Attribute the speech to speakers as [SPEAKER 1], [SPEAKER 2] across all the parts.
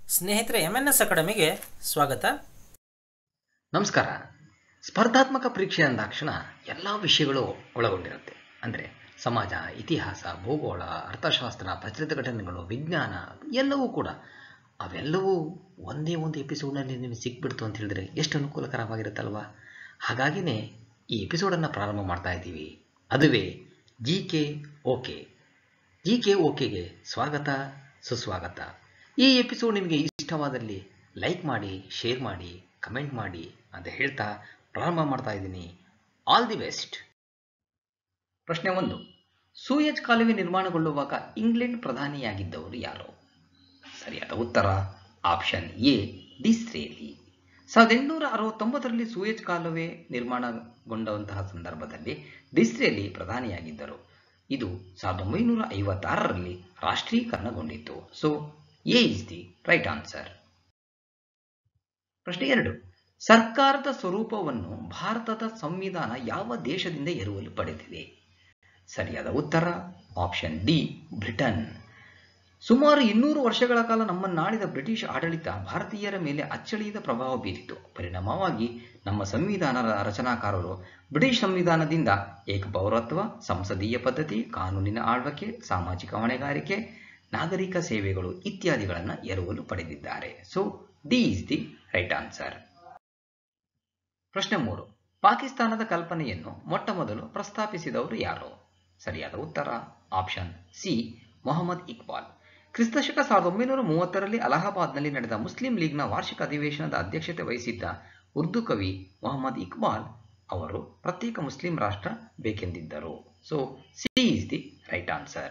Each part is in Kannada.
[SPEAKER 1] ಸ್ನೇಹಿತರೆ ಎಮ್ ಎನ್ ಎಸ್ ಅಕಾಡೆಮಿಗೆ ಸ್ವಾಗತ
[SPEAKER 2] ನಮಸ್ಕಾರ ಸ್ಪರ್ಧಾತ್ಮಕ ಪರೀಕ್ಷೆ ಅಂದಾಕ್ಷಣ ಎಲ್ಲ ವಿಷಯಗಳು ಒಳಗೊಂಡಿರುತ್ತೆ ಅಂದರೆ ಸಮಾಜ ಇತಿಹಾಸ ಭೂಗೋಳ ಅರ್ಥಶಾಸ್ತ್ರ ಪ್ರಚಲಿತ ಘಟನೆಗಳು ವಿಜ್ಞಾನ ಎಲ್ಲವೂ ಕೂಡ ಅವೆಲ್ಲವೂ ಒಂದೇ ಒಂದು ಎಪಿಸೋಡ್ನಲ್ಲಿ ನಿಮಗೆ ಸಿಕ್ಬಿಡ್ತು ಅಂತ ಹೇಳಿದ್ರೆ ಎಷ್ಟು ಅನುಕೂಲಕರವಾಗಿರುತ್ತಲ್ವಾ ಹಾಗಾಗಿನೇ ಈ ಎಪಿಸೋಡನ್ನು ಪ್ರಾರಂಭ ಮಾಡ್ತಾ ಇದ್ದೀವಿ ಅದುವೇ G K OK G K ಓಕೆಗೆ ಸ್ವಾಗತ ಸುಸ್ವಾಗತ ಈ ಎಪಿಸೋಡ್ ನಿಮಗೆ ಇಷ್ಟವಾದಲ್ಲಿ ಲೈಕ್ ಮಾಡಿ ಶೇರ್ ಮಾಡಿ ಕಮೆಂಟ್ ಮಾಡಿ ಅಂತ ಹೇಳ್ತಾ ಪ್ರಾರಂಭ ಮಾಡ್ತಾ ಇದ್ದೀನಿ ಆಲ್ ದಿ ಬೆಸ್ಟ್ ಪ್ರಶ್ನೆ ಒಂದು ಸೂಯಜ್ ಕಾಲುವೆ ನಿರ್ಮಾಣಗೊಳ್ಳುವಾಗ ಇಂಗ್ಲೆಂಡ್ ಪ್ರಧಾನಿಯಾಗಿದ್ದವರು ಯಾರು ಸರಿಯಾದ ಉತ್ತರ ಆಪ್ಷನ್ ಎ ಡಿಸ್ರೇಲಿ ಸಾವಿರದ ಎಂಟುನೂರ ಅರವತ್ತೊಂಬತ್ತರಲ್ಲಿ ಸೂಯಜ್ ಕಾಲುವೆ ನಿರ್ಮಾಣಗೊಂಡಂತಹ ಸಂದರ್ಭದಲ್ಲಿ ಡಿಸ್ರೇಲಿ ಪ್ರಧಾನಿಯಾಗಿದ್ದರು ಇದು ಸಾವಿರದ ಒಂಬೈನೂರ ಐವತ್ತಾರರಲ್ಲಿ ರಾಷ್ಟ್ರೀಕರಣಗೊಂಡಿತ್ತು so A is the right answer ಪ್ರಶ್ನೆ ಎರಡು ಸರ್ಕಾರದ ಸ್ವರೂಪವನ್ನು ಭಾರತದ ಸಂವಿಧಾನ ಯಾವ ದೇಶದಿಂದ ಎರವಲು ಪಡೆದಿದೆ ಸರಿಯಾದ ಉತ್ತರ ಆಪ್ಷನ್ ಡಿ ಬ್ರಿಟನ್ ಸುಮಾರು ಇನ್ನೂರು ವರ್ಷಗಳ ಕಾಲ ನಮ್ಮನ್ನಾಳಿದ ಬ್ರಿಟಿಷ್ ಆಡಳಿತ ಭಾರತೀಯರ ಮೇಲೆ ಅಚ್ಚಳಿಯದ ಪ್ರಭಾವ ಬೀರಿತು ಪರಿಣಾಮವಾಗಿ ನಮ್ಮ ಸಂವಿಧಾನದ ರಚನಾಕಾರರು ಬ್ರಿಟಿಷ್ ಸಂವಿಧಾನದಿಂದ ಏಕಪೌರತ್ವ ಸಂಸದೀಯ ಪದ್ಧತಿ ಕಾನೂನಿನ ಆಳ್ವಿಕೆ ಸಾಮಾಜಿಕ ಹೊಣೆಗಾರಿಕೆ ನಾಗರಿಕ ಸೇವೆಗಳು ಇತ್ಯಾದಿಗಳನ್ನು ಎರವಲು ಪಡೆದಿದ್ದಾರೆ so D is the right answer ಪ್ರಶ್ನೆ ಮೂರು ಪಾಕಿಸ್ತಾನದ ಕಲ್ಪನೆಯನ್ನು ಮೊಟ್ಟ ಮೊದಲು ಪ್ರಸ್ತಾಪಿಸಿದವರು ಯಾರು ಸರಿಯಾದ ಉತ್ತರ ಆಪ್ಷನ್ ಸಿ ಮೊಹಮ್ಮದ್ ಇಕ್ಬಾಲ್ ಕ್ರಿಸ್ತಶಕ ಸಾವಿರದ ಒಂಬೈನೂರ ಮೂವತ್ತರಲ್ಲಿ ಅಲಹಾಬಾದ್ನಲ್ಲಿ ನಡೆದ ಮುಸ್ಲಿಂ ಲೀಗ್ನ ವಾರ್ಷಿಕ ಅಧಿವೇಶನದ ಅಧ್ಯಕ್ಷತೆ ವಹಿಸಿದ್ದ ಉರ್ದು ಕವಿ ಮೊಹಮ್ಮದ್ ಇಕ್ಬಾಲ್ ಅವರು ಪ್ರತ್ಯೇಕ ಮುಸ್ಲಿಂ ರಾಷ್ಟ್ರ ಬೇಕೆಂದಿದ್ದರು so C is the right answer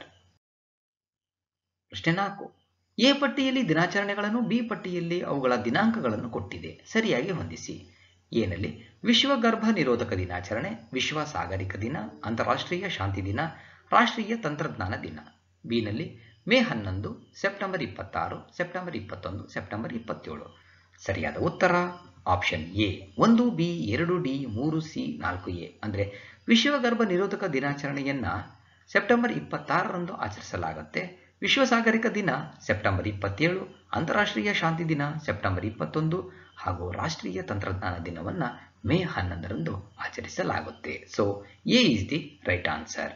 [SPEAKER 2] ಪ್ರಶ್ನೆ ನಾಲ್ಕು ಎ ಪಟ್ಟಿಯಲ್ಲಿ ದಿನಾಚರಣೆಗಳನ್ನು ಬಿ ಪಟ್ಟಿಯಲ್ಲಿ ಅವುಗಳ ದಿನಾಂಕಗಳನ್ನು ಕೊಟ್ಟಿದೆ ಸರಿಯಾಗಿ ಹೊಂದಿಸಿ ಎನಲ್ಲಿ ವಿಶ್ವ ಗರ್ಭ ನಿರೋಧಕ ದಿನಾಚರಣೆ ವಿಶ್ವ ಸಾಗರಿಕ ದಿನ ಅಂತಾರಾಷ್ಟ್ರೀಯ ಶಾಂತಿ ದಿನ ರಾಷ್ಟ್ರೀಯ ತಂತ್ರಜ್ಞಾನ ದಿನ ಬಿನಲ್ಲಿ ಮೇ ಹನ್ನೊಂದು ಸೆಪ್ಟೆಂಬರ್ ಇಪ್ಪತ್ತಾರು ಸೆಪ್ಟೆಂಬರ್ ಇಪ್ಪತ್ತೊಂದು ಸೆಪ್ಟೆಂಬರ್ ಇಪ್ಪತ್ತೇಳು ಸರಿಯಾದ ಉತ್ತರ ಆಪ್ಷನ್ ಎ ಒಂದು ಬಿ ಎರಡು ಡಿ ಮೂರು ಸಿ ನಾಲ್ಕು ಎ ಅಂದರೆ ವಿಶ್ವ ಗರ್ಭ ನಿರೋಧಕ ದಿನಾಚರಣೆಯನ್ನ ಸೆಪ್ಟೆಂಬರ್ ಇಪ್ಪತ್ತಾರರಂದು ಆಚರಿಸಲಾಗುತ್ತೆ ವಿಶ್ವ ಸಾಗರಿಕ ದಿನ ಸೆಪ್ಟೆಂಬರ್ ಇಪ್ಪತ್ತೇಳು ಅಂತಾರಾಷ್ಟ್ರೀಯ ಶಾಂತಿ ದಿನ ಸೆಪ್ಟೆಂಬರ್ ಇಪ್ಪತ್ತೊಂದು ಹಾಗೂ ರಾಷ್ಟ್ರೀಯ ತಂತ್ರಜ್ಞಾನ ದಿನವನ್ನು ಮೇ ಹನ್ನೊಂದರಂದು ಆಚರಿಸಲಾಗುತ್ತೆ so A is the right answer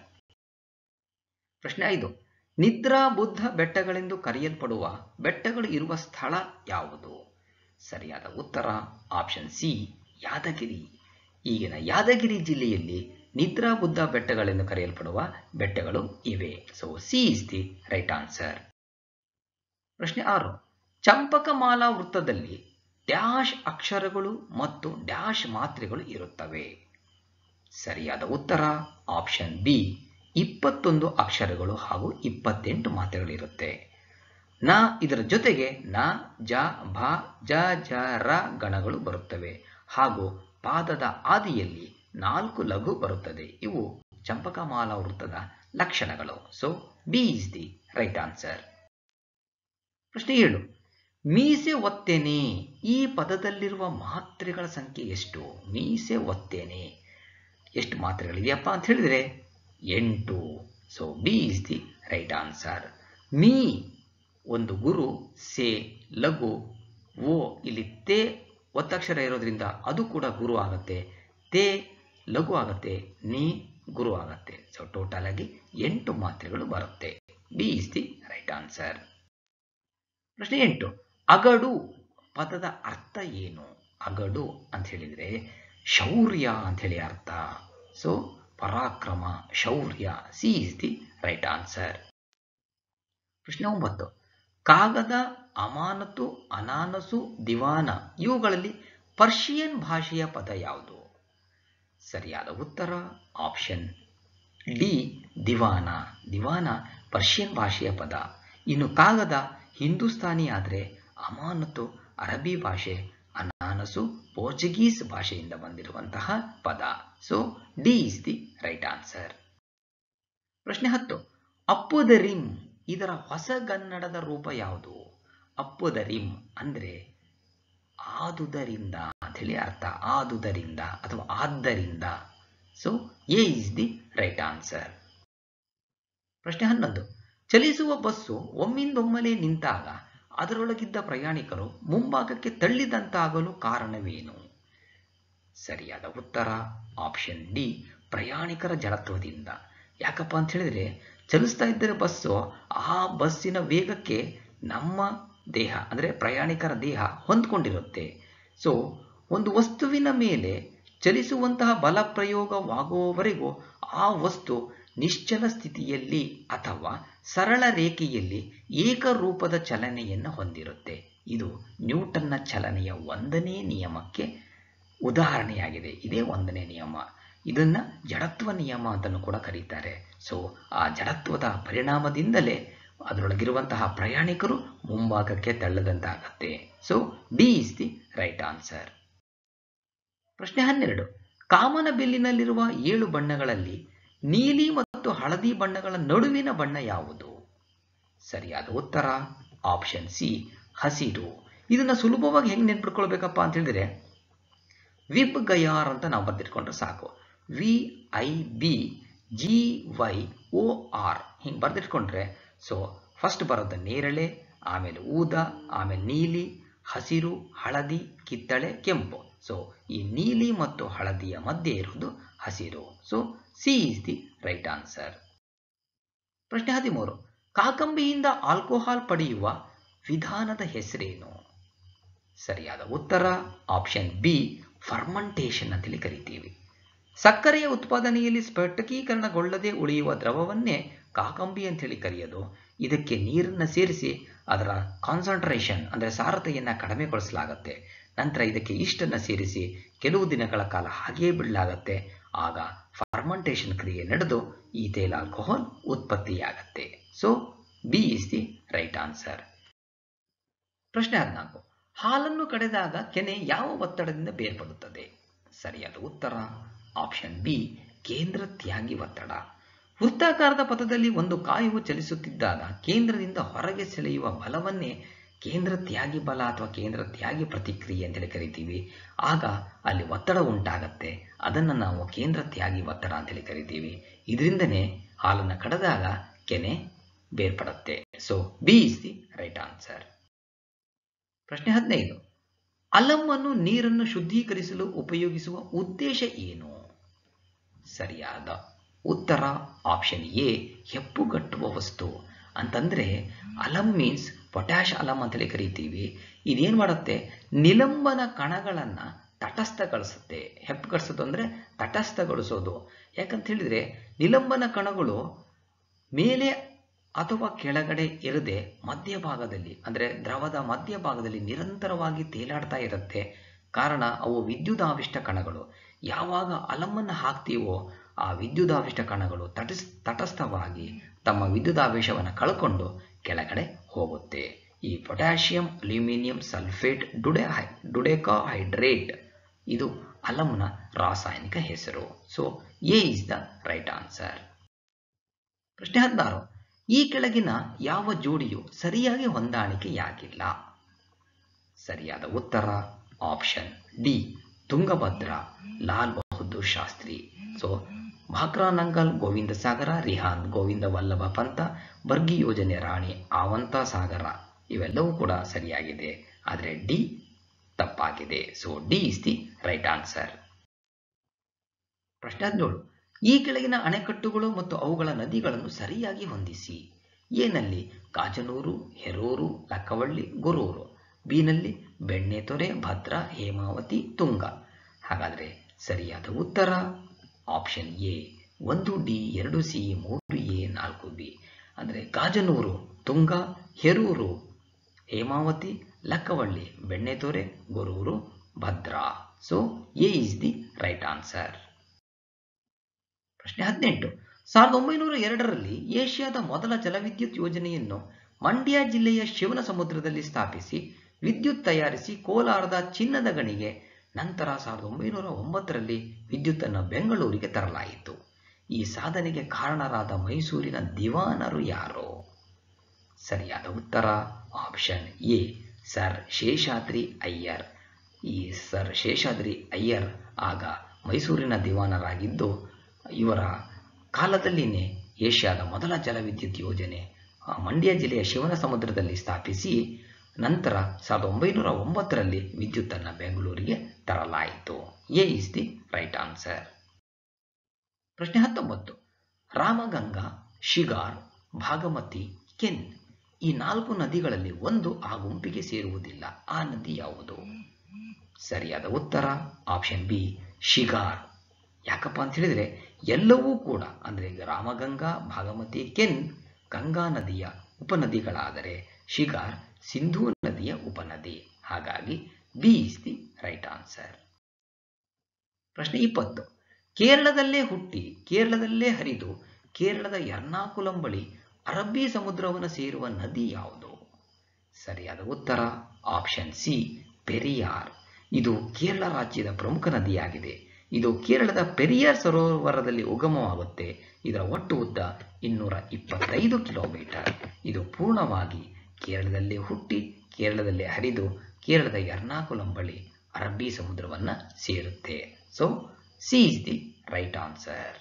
[SPEAKER 2] ಪ್ರಶ್ನೆ ಐದು ನಿದ್ರಾ ಬುದ್ಧ ಬೆಟ್ಟಗಳೆಂದು ಕರೆಯಲ್ಪಡುವ ಬೆಟ್ಟಗಳು ಇರುವ ಸ್ಥಳ ಯಾವುದು ಸರಿಯಾದ ಉತ್ತರ ಆಪ್ಷನ್ ಸಿ ಯಾದಗಿರಿ ಈಗಿನ ಯಾದಗಿರಿ ಜಿಲ್ಲೆಯಲ್ಲಿ ನಿದ್ರಾ ಬುದ್ಧ ಬೆಟ್ಟಗಳೆಂದು ಕರೆಯಲ್ಪಡುವ ಬೆಟ್ಟಗಳು ಇವೆ so C is the right answer ಪ್ರಶ್ನೆ ಆರು ಚಂಪಕಮಾಲಾ ವೃತ್ತದಲ್ಲಿ ಡ್ಯಾಶ್ ಅಕ್ಷರಗಳು ಮತ್ತು ಡ್ಯಾಶ್ ಮಾತ್ರೆಗಳು ಇರುತ್ತವೆ ಸರಿಯಾದ ಉತ್ತರ ಆಪ್ಷನ್ ಬಿ ಇಪ್ಪತ್ತೊಂದು ಅಕ್ಷರಗಳು ಹಾಗೂ ಇಪ್ಪತ್ತೆಂಟು ಮಾತ್ರೆಗಳಿರುತ್ತೆ ನ ಇದರ ಜೊತೆಗೆ ನ ಜ ಭ ಜ ಜ ರ ಗಣಗಳು ಬರುತ್ತವೆ ಹಾಗೂ ಪಾದದ ಆದಿಯಲ್ಲಿ ನಾಲ್ಕು ಲಘು ಬರುತ್ತದೆ ಇವು ಚಂಪಕಮಾಲಾ ವೃತ್ತದ ಲಕ್ಷಣಗಳು so B is the right answer ಪ್ರಶ್ನೆ ಏಳು ಮೀಸೆ ಒತ್ತೇನೆ ಈ ಪದದಲ್ಲಿರುವ ಮಾತ್ರೆಗಳ ಸಂಖ್ಯೆ ಎಷ್ಟು ಮೀಸೆ ಒತ್ತೇನೆ ಎಷ್ಟು ಮಾತ್ರೆಗಳಿದೆಯಪ್ಪ ಅಂತ ಹೇಳಿದರೆ ಎಂಟು so B is the right answer ಮೀ ಒಂದು ಗುರು ಸೆ ಲಘು ಓ ಇಲ್ಲಿ ತೇ ಒತ್ತಕ್ಷರ ಇರೋದ್ರಿಂದ ಅದು ಕೂಡ ಗುರು ಆಗುತ್ತೆ ತೇ ಲಘು ಆಗುತ್ತೆ ನೀ ಗುರು ಆಗುತ್ತೆ ಸೊ ಟೋಟಲ್ ಆಗಿ ಎಂಟು ಮಾತ್ರೆಗಳು ಬರುತ್ತೆ B is the right answer ಪ್ರಶ್ನೆ ಎಂಟು ಅಗಡು ಪದದ ಅರ್ಥ ಏನು ಅಗಡು ಅಂತ ಹೇಳಿದರೆ ಶೌರ್ಯ ಅಂತ ಹೇಳಿ ಅರ್ಥ ಸೊ ಪರಾಕ್ರಮ ಶೌರ್ಯ C is the right answer ಪ್ರಶ್ನೆ ಒಂಬತ್ತು ಕಾಗದ ಅಮಾನತು ಅನಾನಸು ದಿವಾನ ಇವುಗಳಲ್ಲಿ ಪರ್ಷಿಯನ್ ಭಾಷೆಯ ಪದ ಯಾವುದು ಸರಿಯಾದ ಉತ್ತರ ಆಪ್ಷನ್ ಡಿ ದಿವಾನ ದಿವಾನ ಪರ್ಷಿಯನ್ ಭಾಷೆಯ ಪದ ಇನ್ನು ಕಾಗದ ಹಿಂದೂಸ್ತಾನಿ ಆದರೆ ಅಮಾನತು ಅರಬಿ ಭಾಷೆ ಅನಾನಸು ಪೋರ್ಚುಗೀಸ್ ಭಾಷೆಯಿಂದ ಬಂದಿರುವಂತಹ ಪದ so D is the right answer ಪ್ರಶ್ನೆ ಹತ್ತು ಅಪ್ಪುದರಿಂ ಇದರ ಹೊಸಗನ್ನಡದ ರೂಪ ಯಾವುದು ಅಪ್ಪುದರಿಂ ಅಂದರೆ ಆದುದರಿಂದ ಅಂಥೇಳಿ ಅರ್ಥ ಆದುದರಿಂದ ಅಥವಾ ಆದ್ದರಿಂದ so A is the right answer ಪ್ರಶ್ನೆ ಹನ್ನೊಂದು ಚಲಿಸುವ ಬಸ್ಸು ಒಮ್ಮಿಂದೊಮ್ಮಲೆ ನಿಂತಾಗ ಅದರೊಳಗಿದ್ದ ಪ್ರಯಾಣಿಕರು ಮುಂಭಾಗಕ್ಕೆ ತಳ್ಳಿದಂತಾಗಲು ಕಾರಣವೇನು ಸರಿಯಾದ ಉತ್ತರ ಆಪ್ಷನ್ ಡಿ ಪ್ರಯಾಣಿಕರ ಜಡತ್ವದಿಂದ ಯಾಕಪ್ಪ ಅಂತ ಹೇಳಿದ್ರೆ ಚಲಿಸ್ತಾ ಇದ್ದರೆ ಬಸ್ಸು ಆ ಬಸ್ಸಿನ ವೇಗಕ್ಕೆ ನಮ್ಮ ದೇಹ ಅಂದರೆ ಪ್ರಯಾಣಿಕರ ದೇಹ ಹೊಂದ್ಕೊಂಡಿರುತ್ತೆ ಸೊ ಒಂದು ವಸ್ತುವಿನ ಮೇಲೆ ಚಲಿಸುವಂತಹ ಬಲ ಪ್ರಯೋಗವಾಗುವವರೆಗೂ ಆ ವಸ್ತು ನಿಶ್ಚಲ ಸ್ಥಿತಿಯಲ್ಲಿ ಅಥವಾ ಸರಳ ರೇಖೆಯಲ್ಲಿ ಏಕರೂಪದ ಚಲನೆಯನ್ನು ಹೊಂದಿರುತ್ತೆ ಇದು ನ್ಯೂಟನ್ನ ಚಲನೆಯ ಒಂದನೇ ನಿಯಮಕ್ಕೆ ಉದಾಹರಣೆಯಾಗಿದೆ ಇದೇ ಒಂದನೇ ನಿಯಮ ಇದನ್ನ ಜಡತ್ವ ನಿಯಮ ಅಂತಲೂ ಕೂಡ ಕರೀತಾರೆ ಸೊ ಆ ಜಡತ್ವದ ಪರಿಣಾಮದಿಂದಲೇ ಅದರೊಳಗಿರುವಂತಹ ಪ್ರಯಾಣಿಕರು ಮುಂಭಾಗಕ್ಕೆ ತಳ್ಳದಂತಾಗತ್ತೆ so D is the right answer ಪ್ರಶ್ನೆ ಹನ್ನೆರಡು ಕಾಮನ ಬಿಲ್ಲಿನಲ್ಲಿರುವ ಏಳು ಬಣ್ಣಗಳಲ್ಲಿ ನೀಲಿ ಮತ್ತು ಹಳದಿ ಬಣ್ಣಗಳ ನಡುವಿನ ಬಣ್ಣ ಯಾವುದು ಸರಿಯಾದ ಉತ್ತರ ಆಪ್ಷನ್ ಸಿ ಹಸಿರು ಇದನ್ನ ಸುಲಭವಾಗಿ ಹೆಂಗೆ ನೆನ್ಪಿಟ್ಕೊಳ್ಬೇಕಪ್ಪ ಅಂತ ಹೇಳಿದ್ರೆ ವಿಬ್ ಗಯಾರ್ ಅಂತ ನಾವು ಬರೆದಿಟ್ಕೊಂಡ್ರೆ ಸಾಕು V I B G Y O R ಹಿಂಗೆ ಬರೆದಿಟ್ಕೊಂಡ್ರೆ ಸೊ ಫಸ್ಟ್ ಬರೋದು ನೇರಳೆ ಆಮೇಲೆ ಊದ ಆಮೇಲೆ ನೀಲಿ ಹಸಿರು ಹಳದಿ ಕಿತ್ತಳೆ ಕೆಂಪು ಸೊ ಈ ನೀಲಿ ಮತ್ತು ಹಳದಿಯ ಮಧ್ಯೆ ಇರುವುದು ಹಸಿರು so C is the right answer ಪ್ರಶ್ನೆ ಹದಿಮೂರು ಕಾಕಂಬಿಯಿಂದ ಆಲ್ಕೋಹಾಲ್ ಪಡೆಯುವ ವಿಧಾನದ ಹೆಸರೇನು ಸರಿಯಾದ ಉತ್ತರ ಆಪ್ಷನ್ ಬಿ ಫರ್ಮಂಟೇಷನ್ ಅಂತೇಳಿ ಕರಿತೀವಿ ಸಕ್ಕರೆಯ ಉತ್ಪಾದನೆಯಲ್ಲಿ ಸ್ಫಟಿಕೀಕರಣಗೊಳ್ಳದೆ ಉಳಿಯುವ ದ್ರವವನ್ನೇ ಕಾಕಂಬಿ ಅಂತೇಳಿ ಕರೆಯೋದು ಇದಕ್ಕೆ ನೀರನ್ನು ಸೇರಿಸಿ ಅದರ ಕಾನ್ಸಂಟ್ರೇಷನ್ ಅಂದರೆ ಸಾರತೆಯನ್ನು ಕಡಿಮೆಗೊಳಿಸಲಾಗುತ್ತೆ ನಂತರ ಇದಕ್ಕೆ ಇಷ್ಟನ್ನು ಸೇರಿಸಿ ಕೆಲವು ದಿನಗಳ ಕಾಲ ಹಾಗೆಯೇ ಬಿಡಲಾಗತ್ತೆ ಆಗ ಫರ್ಮಂಟೇಷನ್ ಕ್ರಿಯೆ ನಡೆದು ಈಥೈಲ್ ಆಲ್ಕೋಹಾಲ್ ಉತ್ಪತ್ತಿಯಾಗತ್ತೆ so B is the right answer ಪ್ರಶ್ನೆ ಹದಿನಾಲ್ಕು ಹಾಲನ್ನು ಕಡೆದಾಗ ಕೆನೆ ಯಾವ ಒತ್ತಡದಿಂದ ಬೇರ್ಪಡುತ್ತದೆ ಸರಿಯಾದ ಉತ್ತರ ಆಪ್ಷನ್ ಬಿ ಕೇಂದ್ರ ತ್ಯಾಗಿ ಒತ್ತಡ ವೃತ್ತಾಕಾರದ ಪಥದಲ್ಲಿ ಒಂದು ಕಾಯವು ಚಲಿಸುತ್ತಿದ್ದಾಗ ಕೇಂದ್ರದಿಂದ ಹೊರಗೆ ಸೆಳೆಯುವ ಬಲವನ್ನೇ ಕೇಂದ್ರ ತ್ಯಾಗಿ ಬಲ ಅಥವಾ ಕೇಂದ್ರ ತ್ಯಾಗಿ ಪ್ರತಿಕ್ರಿಯೆ ಅಂತೇಳಿ ಕರಿತೀವಿ ಆಗ ಅಲ್ಲಿ ಒತ್ತಡ ಉಂಟಾಗತ್ತೆ ಅದನ್ನು ನಾವು ಕೇಂದ್ರ ತ್ಯಾಗಿ ಒತ್ತಡ ಅಂತೇಳಿ ಕರಿತೀವಿ ಇದರಿಂದನೇ ಹಾಲನ್ನು ಕಡೆದಾಗ ಕೆನೆ ಬೇರ್ಪಡುತ್ತೆ so B is the right answer ಪ್ರಶ್ನೆ ಹದಿನೈದು ಅಲಮ್ಮನ್ನು ನೀರನ್ನು ಶುದ್ಧೀಕರಿಸಲು ಉಪಯೋಗಿಸುವ ಉದ್ದೇಶ ಏನು ಸರಿಯಾದ ಉತ್ತರ ಆಪ್ಷನ್ ಎ ಹೆಪ್ಪುಗಟ್ಟುವ ವಸ್ತು ಅಂತಂದ್ರೆ ಅಲಮ್ ಮೀನ್ಸ್ ಪೊಟ್ಯಾಶ್ ಅಲಮ್ ಅಂತೇಳಿ ಕರಿತೀವಿ ಇದೇನು ಮಾಡುತ್ತೆ ನಿಲಂಬನ ಕಣಗಳನ್ನು ತಟಸ್ಥಗೊಳಿಸುತ್ತೆ ಹೆಪ್ಪುಗಡಿಸೋದು ಅಂದರೆ ತಟಸ್ಥಗೊಳಿಸೋದು ಯಾಕಂತ ಹೇಳಿದ್ರೆ ನಿಲಂಬನ ಕಣಗಳು ಮೇಲೆ ಅಥವಾ ಕೆಳಗಡೆ ಇರದೆ ಮಧ್ಯಭಾಗದಲ್ಲಿ ಅಂದರೆ ದ್ರವದ ಮಧ್ಯಭಾಗದಲ್ಲಿ ನಿರಂತರವಾಗಿ ತೇಲಾಡ್ತಾ ಇರುತ್ತೆ ಕಾರಣ ಅವು ವಿದ್ಯುದಾವಿಷ್ಟ ಕಣಗಳು ಯಾವಾಗ ಅಲಮ್ಮನ್ನು ಹಾಕ್ತೀವೋ ಆ ವಿದ್ಯುದಾವಿಷ್ಟ ಕಣಗಳು ತಟಸ್ ತಟಸ್ಥವಾಗಿ ತಮ್ಮ ವಿದ್ಯುದಾವೇಶವನ್ನು ಕಳ್ಕೊಂಡು ಕೆಳಗಡೆ ಹೋಗುತ್ತೆ ಈ ಪೊಟ್ಯಾಷಿಯಂ ಅಲ್ಯೂಮಿನಿಯಂ ಸಲ್ಫೇಟ್ ಡುಡೆ ಡುಡೆಕಾ ಹೈಡ್ರೇಟ್ ಇದು ಅಲಮ್ನ ರಾಸಾಯನಿಕ ಹೆಸರು so A is the right answer ಪ್ರಶ್ನೆ ಹದಿನಾರು ಈ ಕೆಳಗಿನ ಯಾವ ಜೋಡಿಯು ಸರಿಯಾಗಿ ಹೊಂದಾಣಿಕೆಯಾಗಿಲ್ಲ ಸರಿಯಾದ ಉತ್ತರ option D Tungabhadra Lal Bahadur Shastri so Bhakra Nangal Gobind Sagar Rihand Govind Ballabh Pant Bargi ಯೋಜನೆ ರಾಣಿ ಆವಂತ ಸಾಗರ ಇವೆಲ್ಲವೂ ಕೂಡ ಸರಿಯಾಗಿದೆ ಆದರೆ ಡಿ ತಪ್ಪಾಗಿದೆ so D is the right answer ಪ್ರಶ್ನೆ ಹದಿನೇಳು ಈ ಕೆಳಗಿನ ಅಣೆಕಟ್ಟುಗಳು ಮತ್ತು ಅವುಗಳ ನದಿಗಳನ್ನು ಸರಿಯಾಗಿ ಹೊಂದಿಸಿ ಎನಲ್ಲಿ ಕಾಜನೂರು ಹೆರೂರು ಲಕ್ಕವಳ್ಳಿ ಗೊರೂರು ಬಿನಲ್ಲಿ ಬೆಣ್ಣೆತೊರೆ ಭದ್ರಾ ಹೇಮಾವತಿ ತುಂಗ ಹಾಗಾದರೆ ಸರಿಯಾದ ಉತ್ತರ ಆಪ್ಷನ್ ಎ ಒಂದು ಡಿ ಎರಡು ಸಿ ಮೂರು ಎ ನಾಲ್ಕು ಬಿ ಅಂದರೆ Gajanur Tunga Heroor Hemavathi Lakkavalli Bennethore Gorur Bhadra so A is the right answer ಪ್ರಶ್ನೆ ಹದಿನೆಂಟು ಸಾವಿರದ ಒಂಬೈನೂರ ಎರಡರಲ್ಲಿ ಏಷ್ಯಾದ ಮೊದಲ ಜಲವಿದ್ಯುತ್ ಯೋಜನೆಯನ್ನು ಮಂಡ್ಯ ಜಿಲ್ಲೆಯ ಶಿವನ ಸಮುದ್ರದಲ್ಲಿ ಸ್ಥಾಪಿಸಿ ವಿದ್ಯುತ್ ತಯಾರಿಸಿ ಕೋಲಾರದ ಚಿನ್ನದ ಗಣಿಗೆ ನಂತರ ಸಾವಿರದ ಒಂಬೈನೂರ ಒಂಬತ್ತರಲ್ಲಿ ವಿದ್ಯುತ್ತನ್ನು ಬೆಂಗಳೂರಿಗೆ ತರಲಾಯಿತು ಈ ಸಾಧನೆಗೆ ಕಾರಣರಾದ ಮೈಸೂರಿನ ದಿವಾನರು ಯಾರು ಸರಿಯಾದ ಉತ್ತರ option A sir Seshadri Iyer ಈ ಸರ್ ಶೇಷಾದ್ರಿ ಅಯ್ಯರ್ ಆಗ ಮೈಸೂರಿನ ದಿವಾನರಾಗಿದ್ದು ಇವರ ಕಾಲದಲ್ಲಿನೇ ಏಷ್ಯಾದ ಮೊದಲ ಜಲವಿದ್ಯುತ್ ಯೋಜನೆ ಮಂಡ್ಯ ಜಿಲ್ಲೆಯ ಶಿವನ ಸಮುದ್ರದಲ್ಲಿ ಸ್ಥಾಪಿಸಿ ನಂತರ ಸಾವಿರದ ಒಂಬೈನೂರ ಒಂಬತ್ತರಲ್ಲಿ ವಿದ್ಯುತ್ತನ್ನು ಬೆಂಗಳೂರಿಗೆ ತರಲಾಯಿತು A is the right answer ಪ್ರಶ್ನೆ ಹತ್ತೊಂಬತ್ತು ರಾಮಗಂಗಾ ಶಿಗಾರ್ ಭಾಗಮತಿ ಕೆನ್ ಈ ನಾಲ್ಕು ನದಿಗಳಲ್ಲಿ ಒಂದು ಆ ಗುಂಪಿಗೆ ಸೇರುವುದಿಲ್ಲ ಆ ನದಿ ಯಾವುದು ಸರಿಯಾದ ಉತ್ತರ ಆಪ್ಷನ್ ಬಿ ಶಿಗಾರ್ ಯಾಕಪ್ಪ ಅಂತ ಹೇಳಿದ್ರೆ ಎಲ್ಲವೂ ಕೂಡ ಅಂದರೆ ರಾಮಗಂಗಾ ಭಾಗಮತಿ ಕೆನ್ ಗಂಗಾ ನದಿಯ ಉಪನದಿಗಳಾದರೆ ಶಿಗಾರ್ ಸಿಂಧೂ ನದಿಯ ಉಪನದಿ ಹಾಗಾಗಿ B is the right answer ಪ್ರಶ್ನೆ ಇಪ್ಪತ್ತು ಕೇರಳದಲ್ಲೇ ಹುಟ್ಟಿ ಕೇರಳದಲ್ಲೇ ಹರಿದು ಕೇರಳದ ಎರ್ನಾಕುಲಂ ಬಳಿ ಅರಬ್ಬಿ ಸಮುದ್ರವನ್ನು ಸೇರುವ ನದಿ ಯಾವುದು ಸರಿಯಾದ ಉತ್ತರ ಆಪ್ಷನ್ ಸಿ ಪೆರಿಯಾರ್ ಇದು ಕೇರಳ ರಾಜ್ಯದ ಪ್ರಮುಖ ನದಿಯಾಗಿದೆ ಇದು ಕೇರಳದ ಪೆರಿಯಾರ್ ಸರೋವರದಲ್ಲಿ ಉಗಮವಾಗುತ್ತೆ ಇದರ ಒಟ್ಟು ಉದ್ದ ಇನ್ನೂರ ಇಪ್ಪತ್ತೈದು ಕಿಲೋಮೀಟರ್ ಇದು ಪೂರ್ಣವಾಗಿ ಕೇರಳದಲ್ಲೇ ಹುಟ್ಟಿ ಕೇರಳದಲ್ಲೇ ಹರಿದು ಕೇರಳದ ಎರ್ನಾಕುಲಂ ಬಳಿ ಅರಬ್ಬಿ ಸಮುದ್ರವನ್ನು ಸೇರುತ್ತೆ so C is the right answer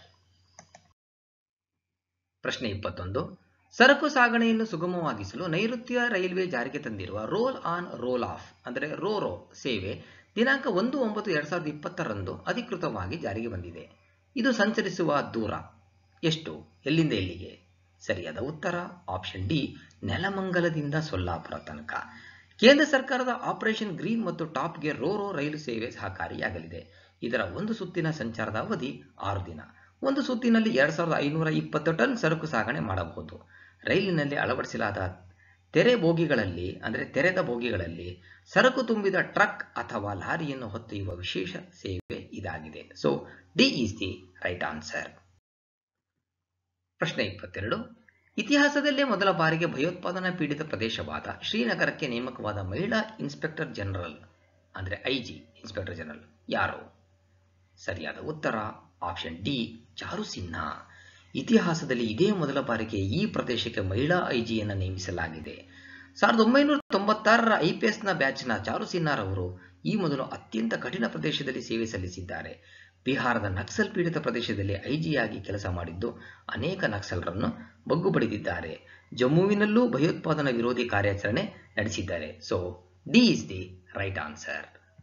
[SPEAKER 2] ಪ್ರಶ್ನೆ ಇಪ್ಪತ್ತೊಂದು ಸರಕು ಸಾಗಣೆಯನ್ನು ಸುಗಮವಾಗಿಸಲು ನೈಋತ್ಯ ರೈಲ್ವೆ ಜಾರಿಗೆ ತಂದಿರುವ ರೋಲ್ ಆನ್ ರೋಲ್ ಆಫ್ ಅಂದರೆ ರೋರೋ ಸೇವೆ ದಿನಾಂಕ ಒಂದು ಒಂಬತ್ತು ಎರಡ್ ಸಾವಿರದ ಇಪ್ಪತ್ತರಂದು ಅಧಿಕೃತವಾಗಿ ಜಾರಿಗೆ ಬಂದಿದೆ ಇದು ಸಂಚರಿಸುವ ದೂರ ಎಷ್ಟು ಎಲ್ಲಿಂದ ಎಲ್ಲಿಗೆ ಸರಿಯಾದ ಉತ್ತರ ಆಪ್ಷನ್ ಡಿ ನೆಲಮಂಗಲದಿಂದ ಸೊಲ್ಲಾಪುರ ತನಕ ಕೇಂದ್ರ ಸರ್ಕಾರದ ಆಪರೇಷನ್ ಗ್ರೀನ್ ಮತ್ತು ಟಾಪ್ ಗೇರ್ ರೋರೋ ರೈಲು ಸೇವೆ ಸಹಕಾರಿಯಾಗಲಿದೆ ಇದರ ಒಂದು ಸುತ್ತಿನ ಸಂಚಾರದ ಅವಧಿ ಆರು ದಿನ ಒಂದು ಸುತ್ತಿನಲ್ಲಿ ಎರಡ್ ಸಾವಿರದ ಐನೂರ ಇಪ್ಪತ್ತು ಟನ್ ಸರಕು ಸಾಗಣೆ ಮಾಡಬಹುದು ರೈಲಿನಲ್ಲಿ ಅಳವಡಿಸಲಾದ ತೆರೆ ಬೋಗಿಗಳಲ್ಲಿ ಅಂದರೆ ತೆರೆದ ಬೋಗಿಗಳಲ್ಲಿ ಸರಕು ತುಂಬಿದ ಟ್ರಕ್ ಅಥವಾ ಲಾರಿಯನ್ನು ಹೊತ್ತೊಯ್ಯುವ ವಿಶೇಷ ಸೇವೆ ಇದಾಗಿದೆ so D is the right answer ಪ್ರಶ್ನೆ ಇಪ್ಪತ್ತೆರಡು ಇತಿಹಾಸದಲ್ಲೇ ಮೊದಲ ಬಾರಿಗೆ ಭಯೋತ್ಪಾದನಾ ಪೀಡಿತ ಪ್ರದೇಶವಾದ ಶ್ರೀನಗರಕ್ಕೆ ನೇಮಕವಾದ ಮಹಿಳಾ ಇನ್ಸ್ಪೆಕ್ಟರ್ ಜನರಲ್ ಅಂದರೆ ಐಜಿ ಇನ್ಸ್ಪೆಕ್ಟರ್ ಜನರಲ್ ಯಾರು ಸರಿಯಾದ ಉತ್ತರ ಆಪ್ಷನ್ ಡಿ ಚಾರು ಸಿನ್ಹಾ ಇತಿಹಾಸದಲ್ಲಿ ಇದೇ ಮೊದಲ ಬಾರಿಗೆ ಈ ಪ್ರದೇಶಕ್ಕೆ ಮಹಿಳಾ ಐಜಿಯನ್ನು ನೇಮಿಸಲಾಗಿದೆ ಸಾವಿರದ ಒಂಬೈನೂರ ತೊಂಬತ್ತಾರರ ಐಪಿಎಸ್ನ ಬ್ಯಾಚ್ನ ಚಾರು ಸಿನ್ಹಾರವರು ಈ ಮೊದಲು ಅತ್ಯಂತ ಕಠಿಣ ಪ್ರದೇಶದಲ್ಲಿ ಸೇವೆ ಸಲ್ಲಿಸಿದ್ದಾರೆ ಬಿಹಾರದ ನಕ್ಸಲ್ ಪೀಡಿತ ಪ್ರದೇಶದಲ್ಲಿ ಐಜಿಯಾಗಿ ಕೆಲಸ ಮಾಡಿದ್ದು ಅನೇಕ ನಕ್ಸಲರನ್ನು ಬಗ್ಗು ಬಡಿದಿದ್ದಾರೆ ಜಮ್ಮುವಿನಲ್ಲೂ ಭಯೋತ್ಪಾದನಾ ವಿರೋಧಿ ಕಾರ್ಯಾಚರಣೆ ನಡೆಸಿದ್ದಾರೆ so D is the right answer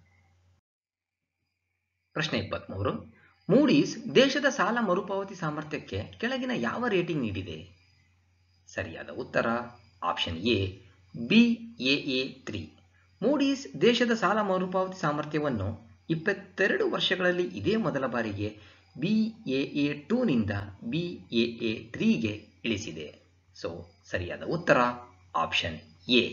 [SPEAKER 2] ಪ್ರಶ್ನೆ ಇಪ್ಪತ್ಮೂರು ಮೂಡೀಸ್ ದೇಶದ ಸಾಲ ಮರುಪಾವತಿ ಸಾಮರ್ಥ್ಯಕ್ಕೆ ಕೆಳಗಿನ ಯಾವ ರೇಟಿಂಗ್ ನೀಡಿದೆ ಸರಿಯಾದ ಉತ್ತರ option A B A three Moody's ದೇಶದ ಸಾಲ ಮರುಪಾವತಿ ಸಾಮರ್ಥ್ಯವನ್ನು ಇಪ್ಪತ್ತೆರಡು ವರ್ಷಗಳಲ್ಲಿ ಇದೇ ಮೊದಲ ಬಾರಿಗೆ ಬಿ ಎ ಟೂನಿಂದ ಬಿ ಎ ತ್ರೀಗೆ ಇಳಿಸಿದೆ ಸೊ ಸರಿಯಾದ ಉತ್ತರ ಆಪ್ಷನ್ ಎ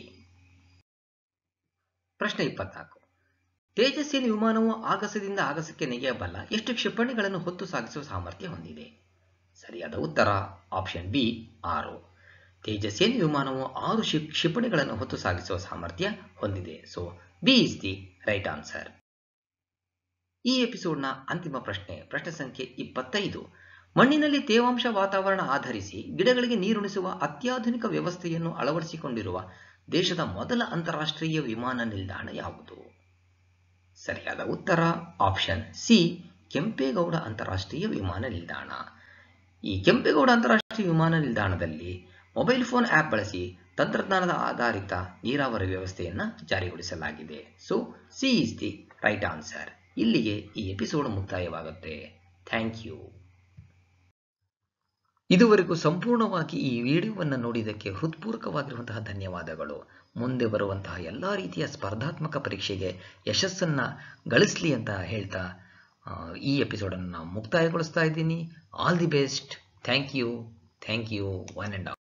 [SPEAKER 2] ಪ್ರಶ್ನೆ ಇಪ್ಪತ್ನಾಲ್ಕು ತೇಜಸ್ಸಿನ ವಿಮಾನವು ಆಗಸದಿಂದ ಆಗಸಕ್ಕೆ ನೆಗೆಯಬಲ್ಲ ಎಷ್ಟು ಕ್ಷಿಪಣಿಗಳನ್ನು ಹೊತ್ತು ಸಾಗಿಸುವ ಸಾಮರ್ಥ್ಯ ಹೊಂದಿದೆ ಸರಿಯಾದ ಉತ್ತರ ಆಪ್ಷನ್ ಬಿ ಆರು ತೇಜಸ್ಸೇನ ವಿಮಾನವು ಆರು ಕ್ಷಿ ಕ್ಷಿಪಣಿಗಳನ್ನು ಹೊತ್ತು ಸಾಗಿಸುವ ಸಾಮರ್ಥ್ಯ ಹೊಂದಿದೆ so B is the right answer ಈ ಎಪಿಸೋಡ್ನ ಅಂತಿಮ ಪ್ರಶ್ನೆ ಪ್ರಶ್ನೆ ಸಂಖ್ಯೆ ಇಪ್ಪತ್ತೈದು ಮಣ್ಣಿನಲ್ಲಿ ತೇವಾಂಶ ವಾತಾವರಣ ಆಧರಿಸಿ ಗಿಡಗಳಿಗೆ ನೀರುಣಿಸುವ ಅತ್ಯಾಧುನಿಕ ವ್ಯವಸ್ಥೆಯನ್ನು ಅಳವಡಿಸಿಕೊಂಡಿರುವ ದೇಶದ ಮೊದಲ ಅಂತಾರಾಷ್ಟ್ರೀಯ ವಿಮಾನ ನಿಲ್ದಾಣ ಯಾವುದು ಸರಿಯಾದ ಉತ್ತರ ಆಪ್ಷನ್ ಸಿ ಕೆಂಪೇಗೌಡ ಅಂತಾರಾಷ್ಟ್ರೀಯ ವಿಮಾನ ನಿಲ್ದಾಣ ಈ ಕೆಂಪೇಗೌಡ ಅಂತಾರಾಷ್ಟ್ರೀಯ ವಿಮಾನ ನಿಲ್ದಾಣದಲ್ಲಿ ಮೊಬೈಲ್ ಫೋನ್ ಆ್ಯಪ್ ಬಳಸಿ ತಂತ್ರಜ್ಞಾನದ ಆಧಾರಿತ ನೀರಾವರಿ ವ್ಯವಸ್ಥೆಯನ್ನು ಜಾರಿಗೊಳಿಸಲಾಗಿದೆ so C is the right answer ಇಲ್ಲಿಗೆ ಈ ಎಪಿಸೋಡ್ ಮುಕ್ತಾಯವಾಗುತ್ತೆ ಥ್ಯಾಂಕ್ ಯು ಇದುವರೆಗೂ ಸಂಪೂರ್ಣವಾಗಿ ಈ ವಿಡಿಯೋವನ್ನು ನೋಡಿದ್ದಕ್ಕೆ ಹೃತ್ಪೂರ್ವಕವಾಗಿರುವಂತಹ ಧನ್ಯವಾದಗಳು ಮುಂದೆ ಬರುವಂತಹ ಎಲ್ಲ ರೀತಿಯ ಸ್ಪರ್ಧಾತ್ಮಕ ಪರೀಕ್ಷೆಗೆ ಯಶಸ್ಸನ್ನು ಗಳಿಸಲಿ ಅಂತ ಹೇಳ್ತಾ ಈ ಎಪಿಸೋಡನ್ನು ಮುಕ್ತಾಯಗೊಳಿಸ್ತಾ ಇದ್ದೀನಿ all the best thank you thank you one and all